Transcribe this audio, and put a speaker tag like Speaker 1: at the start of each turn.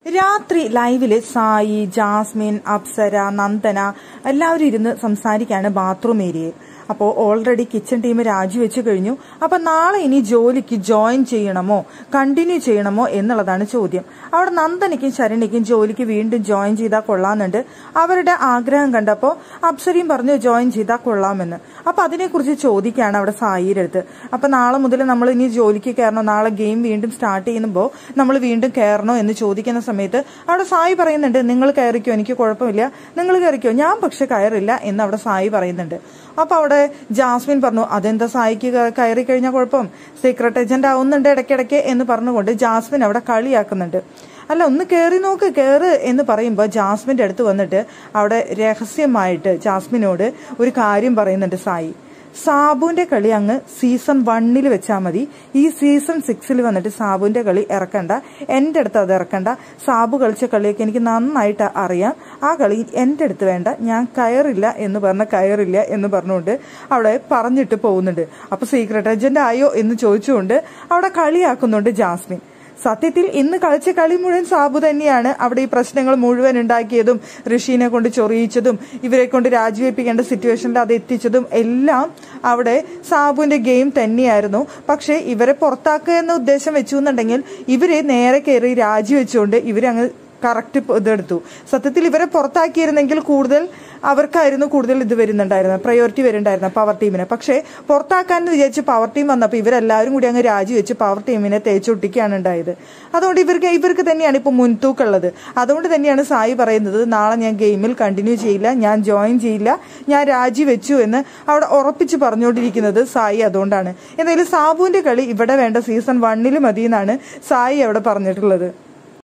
Speaker 1: രാത്രി ലൈവില് സായി ജാസ്മിൻ അപ്സര നന്ദന എല്ലാവരും ഇരുന്ന് സംസാരിക്കാണ് ബാത്റൂം ഏരിയയിൽ അപ്പോൾ ഓൾറെഡി കിച്ചൺ ടീം രാജിവെച്ചു കഴിഞ്ഞു അപ്പൊ നാളെ ഇനി ജോലിക്ക് ജോയിൻ ചെയ്യണമോ കണ്ടിന്യൂ ചെയ്യണമോ എന്നുള്ളതാണ് ചോദ്യം അവിടെ നന്ദനയ്ക്കും ശരണിക്കും ജോലിക്ക് വീണ്ടും ജോയിൻ ചെയ്താൽ കൊള്ളാമെന്നുണ്ട് അവരുടെ ആഗ്രഹം കണ്ടപ്പോൾ അപ്സരയും പറഞ്ഞു ജോയിൻ ചെയ്താൽ കൊള്ളാമെന്ന് അപ്പൊ അതിനെക്കുറിച്ച് ചോദിക്കുകയാണ് അവിടെ സായിയുടെ അടുത്ത് അപ്പൊ നാളെ മുതൽ നമ്മൾ ഇനി ജോലിക്ക് കയറണോ നാളെ ഗെയിം വീണ്ടും സ്റ്റാർട്ട് ചെയ്യുമ്പോൾ നമ്മൾ വീണ്ടും കയറണോ എന്ന് ചോദിക്കുന്ന സമയത്ത് അവിടെ സായി പറയുന്നുണ്ട് നിങ്ങൾ കയറിക്കോ എനിക്ക് കുഴപ്പമില്ല നിങ്ങൾ കയറിക്കോ ഞാൻ പക്ഷെ കയറില്ല എന്ന് അവിടെ സായി പറയുന്നുണ്ട് അപ്പൊ അവിടെ ജാസ്മിൻ പറഞ്ഞു അതെന്താ സായിക്ക് ക- കയറി കഴിഞ്ഞാൽ കുഴപ്പം സീക്രട്ട് ഏജന്റ് ആവുന്നുണ്ട് ഇടയ്ക്കിടയ്ക്ക് എന്ന് പറഞ്ഞുകൊണ്ട് ജാസ്മിൻ അവിടെ കളിയാക്കുന്നുണ്ട് അല്ല ഒന്ന് കയറി നോക്ക് കയറ് എന്ന് പറയുമ്പോൾ ജാസ്മിന്റെ അടുത്ത് വന്നിട്ട് അവിടെ രഹസ്യമായിട്ട് ജാസ്മിനോട് ഒരു കാര്യം പറയുന്നുണ്ട് സായി സാബുവിന്റെ കളി അങ്ങ് സീസൺ വണ്ണിൽ വെച്ചാൽ മതി ഈ സീസൺ സിക്സിൽ വന്നിട്ട് സാബുവിന്റെ കളി ഇറക്കണ്ട എന്റെ അടുത്ത് അത് ഇറക്കണ്ട സാബു കളിച്ച കളിയൊക്കെ എനിക്ക് നന്നായിട്ട് അറിയാം ആ കളി എന്റെ അടുത്ത് വേണ്ട ഞാൻ കയറില്ല എന്ന് പറഞ്ഞ കയറില്ല എന്ന് പറഞ്ഞുകൊണ്ട് അവിടെ പറഞ്ഞിട്ട് പോകുന്നുണ്ട് അപ്പൊ സീക്രട്ട് ഏജന്റ് ആയോ എന്ന് ചോദിച്ചുകൊണ്ട് അവിടെ കളിയാക്കുന്നുണ്ട് ജാസ്മിൻ സത്യത്തിൽ ഇന്ന് കളിച്ച കളി മുഴുവൻ സാബു തന്നെയാണ് അവിടെ ഈ പ്രശ്നങ്ങൾ മുഴുവൻ ഉണ്ടാക്കിയതും ഋഷീനെ കൊണ്ട് ചൊറിയിച്ചതും ഇവരെ കൊണ്ട് രാജിവെപ്പിക്കേണ്ട സിറ്റുവേഷനിൽ അത് എത്തിച്ചതും എല്ലാം അവിടെ സാബുവിന്റെ ഗെയിം തന്നെയായിരുന്നു പക്ഷേ ഇവരെ പുറത്താക്കുക എന്ന ഉദ്ദേശം വെച്ചു എന്നുണ്ടെങ്കിൽ ഇവര് നേരെ കയറി രാജിവെച്ചുകൊണ്ട് ഇവരങ്ങ് കറക്റ്റ് ഇതെടുത്തു സത്യത്തിൽ ഇവരെ പുറത്താക്കിയിരുന്നെങ്കിൽ കൂടുതൽ അവർക്കായിരുന്നു കൂടുതൽ ഇത് വരുന്നുണ്ടായിരുന്നത് പ്രയോറിറ്റി വരുന്നുണ്ടായിരുന്നത് പവർ ടീമിനെ പക്ഷേ പുറത്താക്കാൻ എന്ന് വിചാരിച്ച് പവർ ടീം വന്നപ്പോൾ ഇവരെല്ലാവരും കൂടി അങ്ങ് രാജിവെച്ച് പവർ ടീമിനെ തേച്ചൊട്ടിക്കുകയാണ് ഉണ്ടായത് അതുകൊണ്ട് ഇവർക്ക് ഇവർക്ക് തന്നെയാണ് ഇപ്പോൾ മുൻതൂക്കമുള്ളത് അതുകൊണ്ട് തന്നെയാണ് സായി പറയുന്നത് നാളെ ഞാൻ ഗെയിമിൽ കണ്ടിന്യൂ ചെയ്യില്ല ഞാൻ ജോയിൻ ചെയ്യില്ല ഞാൻ രാജിവെച്ചു എന്ന് അവിടെ ഉറപ്പിച്ച് പറഞ്ഞുകൊണ്ടിരിക്കുന്നത് സായി അതുകൊണ്ടാണ് എന്തായാലും സാബുവിന്റെ കളി ഇവിടെ വേണ്ട സീസൺ വണ്ണിൽ മതി എന്നാണ് സായി അവിടെ പറഞ്ഞിട്ടുള്ളത്